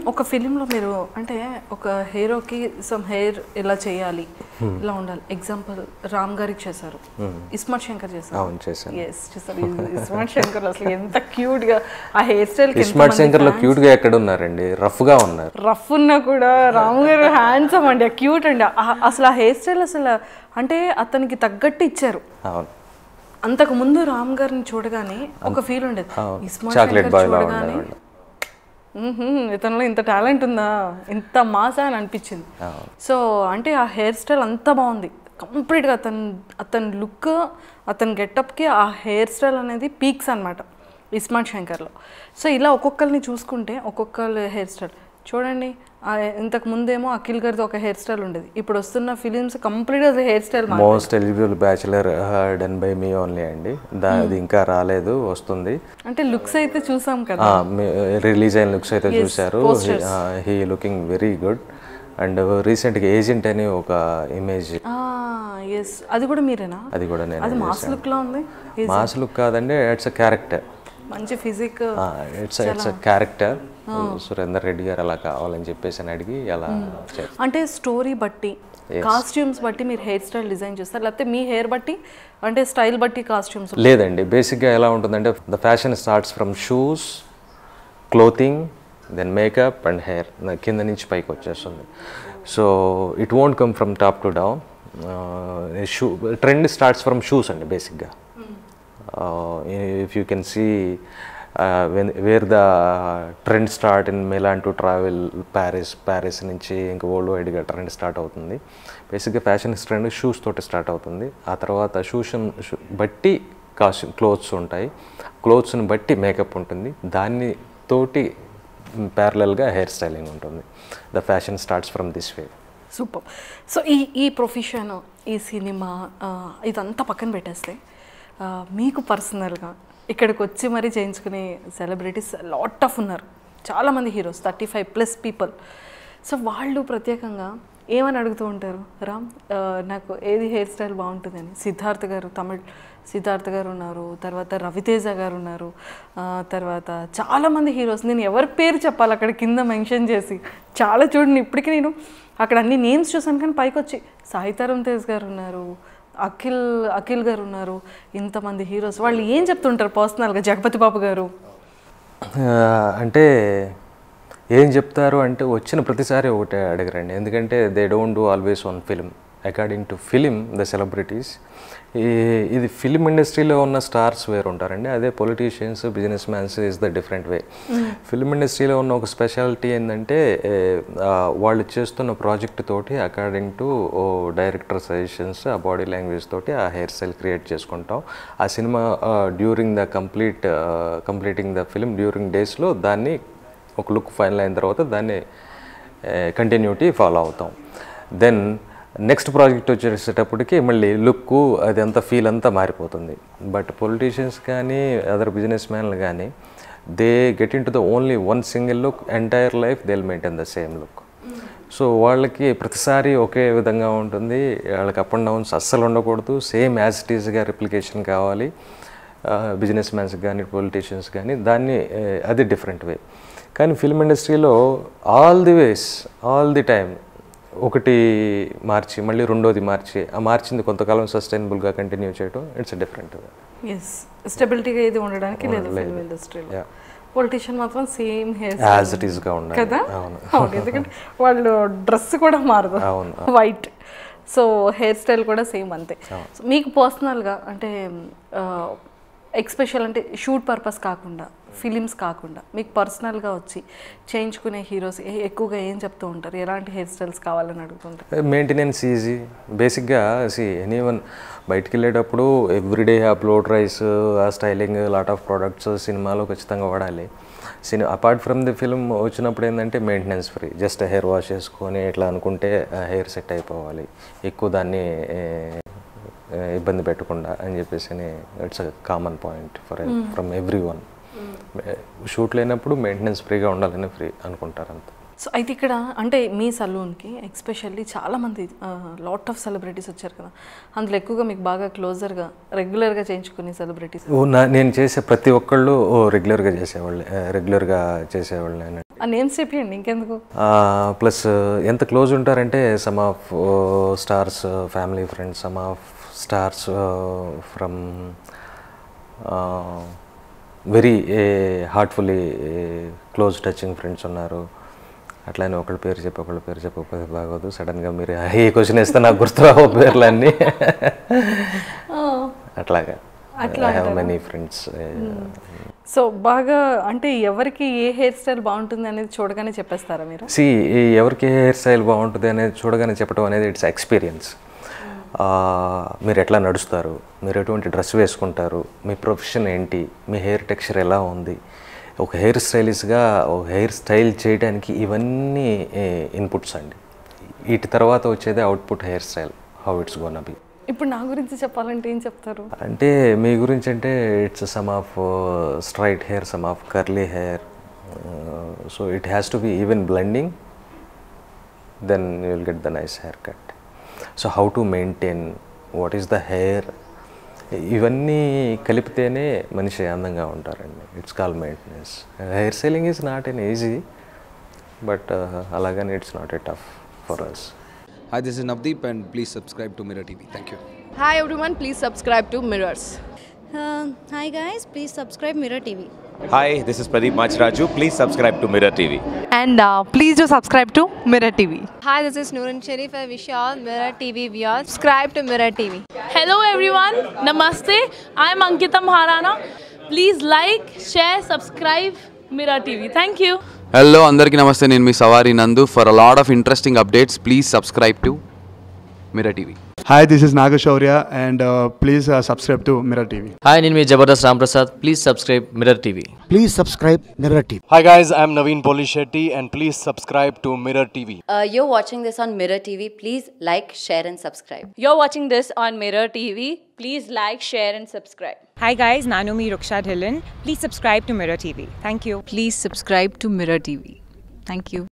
ఒక ఫిలింలో మీరు అంటే ఒక హీరోకి సమ్ హెయిర్ ఇలా చేయాలి ఇలా ఉండాలి ఎగ్జాంపుల్ రామ్ గారికి చేశారు ఇస్మార్ట్ శంకర్ చేశారు అవును చేశాను ఎస్ చేశారు ఇస్- ఇస్మార్ట్ శంకర్ అసలు ఎంత క్యూట్ గా ఆ హెయిర్ స్టైల్ ఇస్మార్ట్ శంకర్ లో క్యూట్ గా ఎక్కడ ఉన్నారండి రఫ్ గా ఉన్నారు రఫ్ ఉన్నా కూడా రామ్ గారు హ్యాండ్సమ్ అండి క్యూట్ అండి ఆ- అసలు ఆ హెయిర్ స్టైల్ అసలు అంటే అతనికి తగ్గట్టు ఇచ్చారు అవును అంతకు ముందు రామ్ గారిని చూడగానే ఒక ఫీల్ ఉండేది ఇస్మార్ట్ చాక్లెట్ శంకర్ బాయ్ లా చూడగానే ఉండేవాళ్ళు మ్మ్హ్మ్, ఇతనిలో ఇంత టాలెంట్ ఉందా ఇంత మాసా అని అనిపించింది సో అంటే ఆ హెయిర్ స్టైల్ అంతా బాగుంది కంప్లీట్గా అతను అతని లుక్ అతని గెటప్కి ఆ హెయిర్ స్టైల్ అనేది పీక్స్ అనమాట ఇస్మార్ట్ శంకర్లో సో ఇలా ఒక్కొక్కరిని చూసుకుంటే ఒక్కొక్కరి హెయిర్ స్టైల్ చూడండి ఆ ఇంతకు ముందేమో అఖిల్ గారిది ఒక హెయిర్ స్టైల్ ఉండేది ఇప్పుడు వస్తున్న ఫిలిమ్స్ కంప్లీట్గా hair style most eligible bachelor done by me only అండి దా అది ఇంకా రాలేదు వస్తుంది అంటే లుక్స్ అయితే చూసాం కదా రిలీజ్ అయిన లుక్స్ అయితే చూశారు he looking very good and రీసెంట్గా ఏజెంట్ అని ఒక ఇమేజ్ ఎస్ అది కూడా మీరేనా అది కూడా నేను అది మాస్ లుక్లో ఉంది మాస్ లుక్ కాదండి ఇట్స్ అ క్యారెక్టర్ మంచి physique it's it's a character Surender Reddy garu అలా కావాలని చెప్పేసి అని అడిగి అలా చే- అంటే స్టోరీ బట్టి కాస్ట్యూమ్స్ బట్టి మీరు హెయిర్ స్టైల్ డిజైన్ చేస్తారు లేకపోతే మీ హెయిర్ బట్టి అంటే స్టైల్ బట్టి కాస్ట్యూమ్స్ లేదండి బేసిక్గా ఎలా ఉంటుందంటే the fashion starts from shoes clothing then makeup and hair కింద నుంచి పైకి వచ్చేస్తుంది so it won't come from top to down shoe trend starts from shoes అండి బేసిక్గా if you can see where the trend start in Milan to travel Paris Paris నుంచి ఇంకా world వైడ్గా trend start అవుతుంది బేసిక్గా ఫ్యాషన్ ట్రెండ్ షూస్ తోటి start అవుతుంది ఆ తర్వాత షూస్ బట్టి కాస్ట్యూమ్ క్లోత్స్ ఉంటాయి క్లోత్స్ని బట్టి మేకప్ ఉంటుంది దాన్ని తోటి ప్యారలల్గా హెయిర్ స్టైలింగ్ ఉంటుంది the fashion starts from this way super so ఈ ఈ ప్రొఫెషన్ ఈ సినిమా ఆ, ఇదంతా పక్కన పెట్టేస్తే ఆ, మీకు పర్సనల్గా ఇక్కడికి వచ్చి మరీ చేయించుకునే సెలబ్రిటీస్ లాట్ ఆఫ్ ఉన్నారు చాలామంది heroes thirty five plus people so వాళ్ళు ప్రత్యేకంగా ఏమని అడుగుతూ ఉంటారు రామ్ ఆ, నాకు ఏది హెయిర్ స్టైల్ బాగుంటుందని సిద్ధార్థ్ గారు తమిళ్ సిద్ధార్థ్ గారు ఉన్నారు తర్వాత రవితేజ గారు ఉన్నారు ఆ, తర్వాత చాలామంది హీరోస్ నేను ఎవరి పేరు చెప్పాలి అక్కడ కింద మెన్షన్ చేసి చాలా చూడండి ఇప్పటికీ నేను అక్కడ అన్ని నేమ్స్ చూసాను కానీ పైకి వచ్చి సాయితరం తేజ్ గారు ఉన్నారు అఖిల్ అఖిల్ గారు ఉన్నారు ఇంతమంది హీరోస్ వాళ్ళు ఏం చెప్తుంటారు పర్సనల్గా జగపతి బాబు గారు ఆ, అంటే ఏం చెప్తారు అంటే వచ్చిన ప్రతిసారి ఒకటే అడగరండి ఎందుకంటే they don't do always one film according to film the celebrities ఈ ఇది ఫిలిం ఇండస్ట్రీలో ఉన్న స్టార్స్ వేరు ఉంటారండి అదే politicians business mans is the different way film ఇండస్ట్రీలో ఉన్న ఒక స్పెషాలిటీ ఏంటంటే ఏ, ఆ, వాళ్ళు చేస్తున్న ప్రాజెక్ట్ తోటి అకార్డింగ్ టు డైరెక్టర్ సజెషన్స్ ఆ బాడీ లాంగ్వేజ్ తోటి ఆ హెయిర్ స్టైల్ క్రియేట్ చేసుకుంటాం ఆ cinema during the complete completing the film during డేస్లో దాన్ని ఒక లుక్ ఫైనల్ అయిన తర్వాత దాన్ని కంటిన్యూటీ ఫాలో అవుతాం దెన్ నెక్స్ట్ ప్రాజెక్ట్ వచ్చేసేటప్పటికి మళ్ళీ లుక్ అదంతా ఫీల్ అంతా మారిపోతుంది బట్ పొలిటీషియన్స్ కానీ అదర్ బిజినెస్ మ్యాన్లు కానీ they get into the only one single look entire life they maintain the same look so వాళ్ళకి ప్రతిసారి ఒకే విధంగా ఉంటుంది వాళ్ళకి అప్ అండ్ డౌన్స్ అస్సలు ఉండకూడదు సేమ్ యాజ్ ఇట్ ఈస్గా రిప్లికేషన్ కావాలి బిజినెస్ మ్యాన్స్ కానీ పొలిటీషియన్స్ కానీ దాన్ని ఆ, అది డిఫరెంట్ వే కానీ ఫిల్మ్ ఇండస్ట్రీలో all the ways all the time ఒకటి మార్చి మళ్ళీ రెండోది మార్చి ఆ మార్చింది కొంతకాలం సస్టైనబుల్గా కంటిన్యూ చేయడం ఇట్స్ డిఫరెంట్ వే ఎస్ స్టెబిలిటీగా ఇది ఉండడానికి లేదు ఫిల్మ్ ఇండస్ట్రీలో Yeah. పొలిటీషియన్ మాత్రం సేమ్ హెయిర్ యాజ్ ఇట్ ఈస్గా ఉండాలి కదా అవును అవును, ఎందుకంటే వాళ్ళు డ్రెస్ కూడా మారదు అవును. వైట్ సో హెయిర్ స్టైల్ కూడా సేమ్ అంతే So, మీకు పర్సనల్గా అంటే ఎక్స్పెషల్ అంటే షూట్ పర్పస్ కాకుండా ఫిలిమ్స్ కాకుండా మీకు పర్సనల్గా వచ్చి చేయించుకునే హీరోస్ ఎక్కువగా ఏం చెప్తూ ఉంటారు ఎలాంటి హెయిర్ స్టైల్స్ కావాలని అడుగుతుంటారు మెయింటెనెన్స్ ఈజీ బేసిక్గా సి ఎనీవన్ బయటికి వెళ్ళేటప్పుడు ఎవ్రీడే అప్లోడ్ రైస్ ఆ స్టైలింగ్ లాట్ ఆఫ్ ప్రోడక్ట్స్ సినిమాలో ఖచ్చితంగా వాడాలి cinema apart from the film వచ్చినప్పుడు ఏంటంటే maintenance free just hair wash చేసుకొని ఇట్లా అనుకుంటే హెయిర్ సెట్ అయిపోవాలి ఎక్కువ దాన్ని ఏ, ఏ, ఇబ్బంది పెట్టకుండా అని చెప్పేసి it's a common point for from everyone shoot లేనప్పుడు మెయింటెనెన్స్ ఫ్రీగా ఉండాలని ఫ్రీ అనుకుంటారు అంతే సో అయితే ఇక్కడ అంటే మీ సలూన్కి ఎక్స్పెషల్లీ చాలామంది లాట్ ఆఫ్ సెలబ్రిటీస్ వచ్చారు కదా అందులో ఎక్కువగా మీకు బాగా క్లోజర్గా రెగ్యులర్గా చేయించుకునే సెలబ్రిటీస్ ఓ నా నేను చేసే ప్రతి ఒక్కళ్ళు ఓ రెగ్యులర్గా చేసేవాళ్ళే రెగ్యులర్గా చేసేవాళ్ళు నేను ఆ నేమ్స్ చెప్పండి ఇంకెందుకు ప్లస్ ఎంత క్లోజ్ ఉంటారంటే some of stars family friends some of stars from very heartfully close touching friends ఉన్నారు అట్లానే ఒకళ్ళ పేరు చెప్పి ఒకళ్ళ పేరు చెప్పకపోతే బాగోదు సడన్గా మీరు ఏ క్వశ్చన్ వేస్తే నాకు గుర్తురావు పేర్లన్నీ అట్లాగా I have many friends so బాగా అంటే ఎవరికి ఏ హెయిర్ స్టైల్ బాగుంటుంది అనేది చూడగానే చెప్పేస్తారా మీరు సి ఎవరికి హెయిర్ స్టైల్ బాగుంటుంది అనేది చూడగానే చెప్పడం అనేది ఇట్స్ ఎక్స్పీరియన్స్ మీరు ఎట్లా నడుస్తారు మీరు ఎటువంటి డ్రెస్ వేసుకుంటారు మీ ప్రొఫెషన్ ఏంటి మీ హెయిర్ టెక్స్చర్ ఎలా ఉంది ఒక హెయిర్ స్టైలిష్గా ఒక హెయిర్ స్టైల్ చేయడానికి ఇవన్నీ ఇన్పుట్స్ అండి వీటి తర్వాత వచ్చేది output hair style how it's gonna be ఇప్పుడు నా గురించి చెప్పాలంటే ఏం చెప్తారు అంటే మీ గురించి అంటే it's some of straight hair some of curly hair so it has to be even blending then you will get the nice hair cut so how to maintain what is the hair ఇవన్నీ కలిపితేనే మనిషి అందంగా ఉంటారండి it's call maintenance hair selling is not an easy but అలాగని it's not a tough for us Hi, this is Navdeep, and please subscribe to Mirror TV. Thank you. Hi everyone, please subscribe to Mirrors. Uh, hi guys, please subscribe Mirror TV. Hi, this is Pradeep Machraju. Please subscribe to Mirror TV. and uh, please do subscribe to Mirror TV. Hi, this is Noorun Sharif. I wish you all Mirror TV viewers. Subscribe to Mirror TV. Hello everyone, Namaste. I'm Ankita Maharana. Please like, share, subscribe Mirror TV. Thank you. Hello అందరికీ నమస్తే నేను మీ Savaari Nandu for a lot of interesting updates please subscribe to Mirror TV Hi, this is Nagashaurya, and uh, please uh, subscribe to Mirror TV. Hi నేను మీ Jabardasth Ramprasad please subscribe Mirror TV Please subscribe Mirror TV. Hi guys, I'm Naveen Polishetty and please subscribe to Mirror TV. Uh, you're watching this on Mirror TV. Please like, share, and subscribe. You're watching this on Mirror TV. Please like, share, and subscribe. Hi guys, Nanumi Ruksha Dhillon. Please subscribe to Mirror TV. Thank you. Please subscribe to Mirror TV. Thank you.